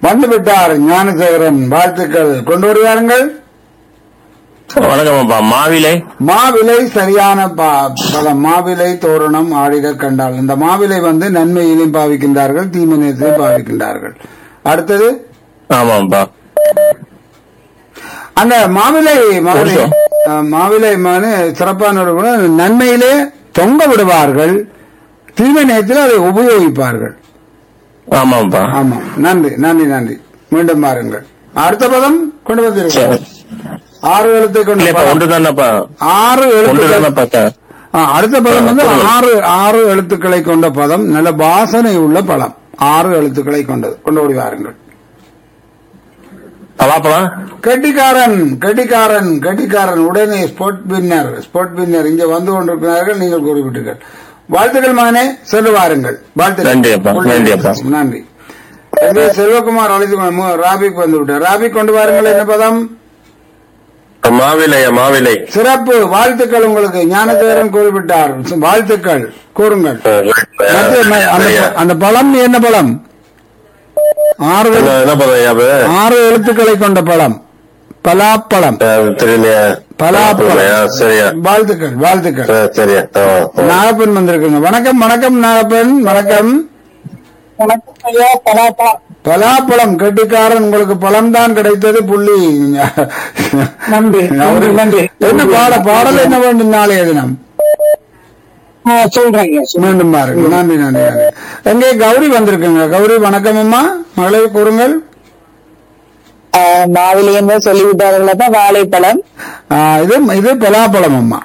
வந்துவிட்டார் ஞானசேகரன் வாழ்த்துக்கள் கொண்டு வருவாருங்கள் வணக்கம் அப்பா மாவிலை மாவிலை சரியான ப- பதம் மாவிலை தோரணம் ஆடிக கண்டால் இந்த மாவிலை வந்து நன்மையிலும் பாவிக்கின்றார்கள் தீமனத்திலும் பாவிக்கின்றார்கள் அடுத்தது ஆமாப்பா அந்த மாவிலை மகனே வருஷம். அஹ், மாவிலை மகனே சிறப்பான ஒரு குணம், நன்மையிலே தொங்க விடுவார்கள் தீமை நேரத்தில் அதை உபயோகிப்பார்கள் ஆமாப்பா ஆமா நன்றி நன்றி நன்றி மீண்டும் பாருங்கள் அடுத்த பதம் கொண்டு வந்திருக்கோம் சரி. ஆறு எழுத்தை கொண்ட இல்லப்பா பதம். ஒன்று தானப்பா ஆறு ஒன்று எழுத்துக்கள் தானே பார்த்தேன் ஆ, அடுத்த பதம் வந்து ஆ, ஆறு ஆறு எழுத்துக்களை கொண்ட பதம் நல்ல வாசனை உள்ள பழம் ஆறு எழுத்துக்களை கொண்டது கொண்டு ஓடி வாருங்கள் பலாப்பழம் கெட்டிக்காரன் கெட்டிக்காரன் கெட்டிக்காரன் உடனே ஸ்போர்ட் வின்னர் ஸ்போர்ட் வின்னர் இங்கே வந்து கொண்டிருக்கிறார்கள் நீங்கள் குறிப்பிட்டீர்கள் வாழ்த்துக்கள் மகனே சென்று வாருங்கள் நன்றி அப்பா, நன்றி அப்பா. நன்றி எங்கே செல்வகுமார் அழைத்து கொண்டு- மு- ராபிக் வந்து விட்டார் ராபிக் கொண்டு வாருங்கள் என்ன பதம் மாவிலையா மாவிலை சிறப்பு வாழ்த்துக்கள் உங்களுக்கு ஞானதேவரன் குறிப்பிட்டார் வாழ்த்துக்கள் கூறுங்கள் மற்ற ம- அந்த ப- அந்த பழம் என்ன பழம் ஆறு எழு- என்ன என்ன பதம் யாது ஆறு எழுத்துக்களை கொண்ட பழம் பலாப்பழம் தெரியலையா பலாப்பழம் சரியா வாழ்த்துக்கள் வாழ்த்துக்கள் ஆ, சரியா ஆ, ஆ. நாகப்பன் வந்திருக்குங்க வணக்கம் வணக்கம் நாகப்பன் வணக்கம் வணக்கம் ஐயா பலாப்பழம் பலாப்பழம் கெட்டிக்காரன் உங்களுக்கு பழம் தான் கிடைத்தது புள்ளி நன்றி நன்றி நன்றி என்ன பாட பாடல் என்ன வேண்டும் நாளைய தினம் ஆ, சொல்றேன் ஐயா சொல்றேன். மீண்டும் பாருங்க நன்றி நன்றி நன்றி எங்கே கௌரி வந்திருக்குங்க கௌரி வணக்கம் அம்மா மகளை கூறுங்கள் ஆ, மாவிலையும் தான் சொல்லிவிட்டார்கள் தான் வாழைப்பழம் ஆ, இது இது பலாப்பழம் அம்மா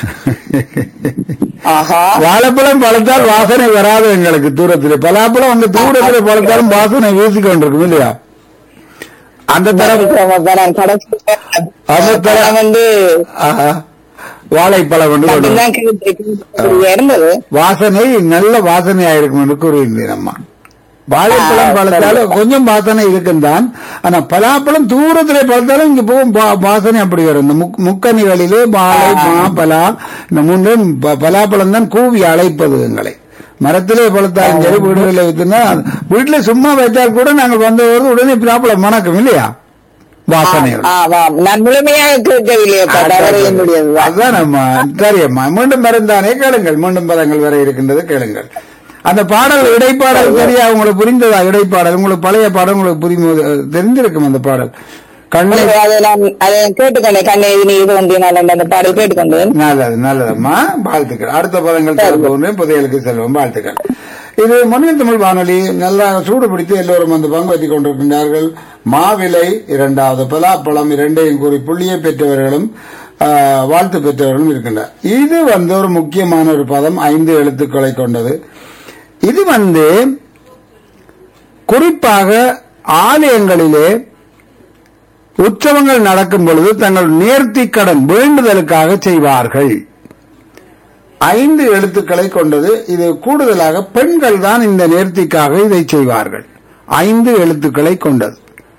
ஆஹா வாழைப்பழம் பழத்தால் வாசனை வராது எங்களுக்கு தூரத்தில் பலாப்பழம் அந்த தூரத்தில் பழத்தாலும் வாசனை வீசிக்கொண்டிருக்கும் இல்லையா அந்த தரம் நான் கடைசி அந்த தரம் பழம் வந்து ஆஹா. வாழைப்பழம் என்று சொல்லுவோம். மட்டும்தான் கேட்டிருக்கேன். இருந்தது வாசனை நல்ல வாசனையா இருக்கும் என்று கூறியிருந்தேன் அம்மா வாழைப்பழம் ஆ, பழத்தாலும் கொஞ்சம் வாசனை இருக்கும் தான் ஆனா பலாப்பழம் தூரத்திலே பழத்தாலும் இங்க போகும் வா- வாசனை அப்படி வரும் இந்த முக்- முக்கணிகளிலே வாழை மா பலா இந்த மூன்றும் ப- பலாப்பழம் தான் கூவி அழைப்பது எங்களை மரத்திலே பழத்தாலும் சரி வீடுகளில் வைத்திருந்தா வீட்டுல சும்மா வைத்தால் கூட நாங்கள் வந்தவர்கள் உடனே பலாப்பழம் மணக்கும் இல்லையா வாசனை ஆ, வா. நான் முழுமையாக கேட்கவில்லையே தவறு என்னுடையதுதான் அதுதான் அம்மா சரி அம்மா மீண்டும் மருந்தானே கேளுங்கள் மீண்டும் பதங்கள் வரை இருக்கின்றது கேளுங்கள் அந்த பாடல் இடைப்பாடல் சரியா உங்களுக்கு புரிந்ததா இடைப்பாடல் உங்களுக்கு பழைய பாடல் உங்களுக்கு புரிந்து தெரிந்திருக்கும் அந்த பாடல் கண்ணை அதை நான் அதை கேட்டுக்கொண்டேன் கண்ணை இது நீ இது ஒன்று நான் அந்த பாடல் கேட்டுக்கொண்டேன் நல்லது நல்லதம்மா வாழ்த்துக்கள் அடுத்த பதங்கள் தருபவனே புதையலுக்கு செல்வோம் வாழ்த்துக்கள் இது மண்ணில் தமிழ் வானொலி நல்லா சூடு பிடித்து எல்லோரும் வந்து பங்கு வைத்துக் கொண்டிருக்கின்றார்கள் மாவிலை இரண்டாவது பலாப்பழம் இரண்டையும் கூறி புள்ளியை பெற்றவர்களும் ஆ, வாழ்த்து பெற்றவர்களும் இருக்கின்றனர் இது வந்து ஒரு முக்கியமான ஒரு பதம் ஐந்து எழுத்துக்களை கொண்டது இது வந்து குறிப்பாக ஆலயங்களிலே உற்சவங்கள் நடக்கும் பொழுது தங்கள் நேர்த்திக் கடன் வேண்டுதலுக்காக செய்வார்கள் ஐந்து எழுத்துக்களை கொண்டது இது கூடுதலாக பெண்கள் தான் இந்த நேர்த்திக்காக இதை செய்வார்கள் ஐந்து எழுத்துக்களை கொண்டது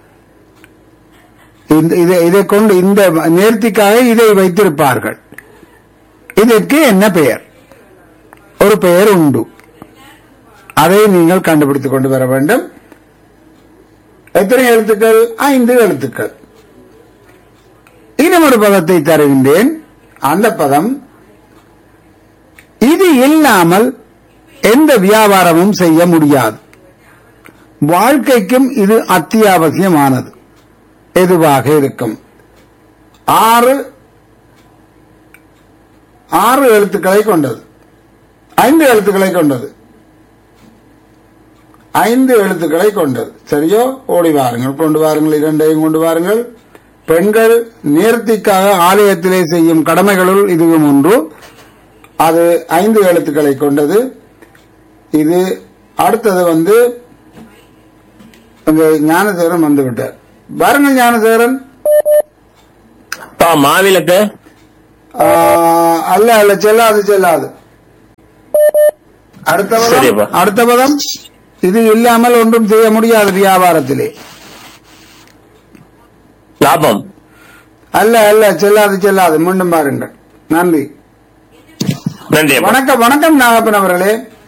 இந்த- இதை- இதை கொண்டு இந்த நேர்த்திக்காக இதை வைத்திருப்பார்கள் இதற்கு என்ன பெயர் ஒரு பெயர் உண்டு அதை நீங்கள் கண்டுபிடித்துக் கொண்டு வர வேண்டும் எத்தனை எழுத்துக்கள் ஐந்து எழுத்துக்கள் இன்னும் ஒரு பதத்தை தருகின்றேன் அந்த பதம் இது இல்லாமல் எந்த வியாபாரமும் செய்ய முடியாது வாழ்க்கைக்கும் இது அத்தியாவசியமானது எதுவாக இருக்கும் ஆறு ஆறு எழுத்துக்களை கொண்டது ஐந்து எழுத்துக்களை கொண்டது ஐந்து எழுத்துக்களை கொண்டது சரியோ ஓடி வாருங்கள் கொண்டு வாருங்கள் இரண்டையும் கொண்டு வாருங்கள் பெண்கள் நேர்த்திக்காக ஆலயத்திலே செய்யும் கடமைகளுள் இதுவும் ஒன்று அது ஐந்து எழுத்துக்களை கொண்டது இது அடுத்தது வந்து அங்க ஞானசேகரன் வந்து விட்டார் பாருங்கள் ஞானசேகரன் அப்பா மாவிளக்கு ஆ, அல்ல அல்ல செல்லாது செல்லாது அடுத்த பதம் சரிப்பா. அடுத்த பதம் இது இல்லாமல் ஒன்றும் செய்ய முடியாது வியாபாரத்திலே லாபம் அல்ல அல்ல செல்லாது செல்லாது மீண்டும் பாருங்கள் நன்றி நன்றி அப்பா வணக்கம் வணக்கம் நாகப்பன் அவர்களே